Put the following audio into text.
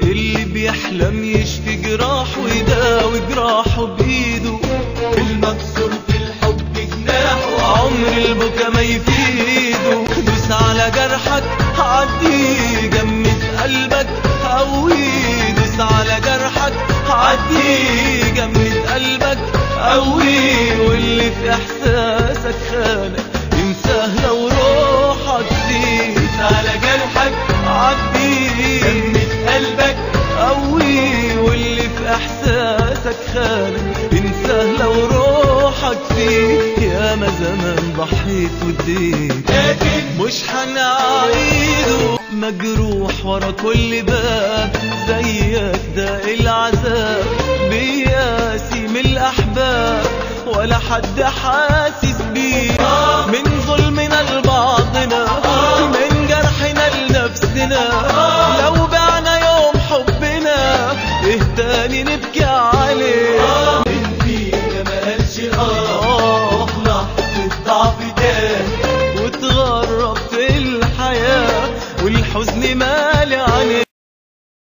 اللي بيحلم يشفي جراحه ويداوي جراحه بايده المكسور في الحب جناحه عمر البكا ما يفيده دوس على جرحك عدي جمد قلبك قوي دوس على جرحك عدي جمد قلبك قوي واللي في احساسك خانك انساه لو روحك دوس على جرحك عدي جمد قلبك قوي واللي في احساسك خانك انساه لو روحك فيه يا ما زمان ضحيت واديت لكن مش هنعيده مجروح ورا كل باب زيك ده العذاب بياسي من الاحباب ولا حد حاسس بيه من ظلمنا لبعضنا من جرحنا لنفسنا لو بعنا يوم حبنا ايه تاني نبكي عليه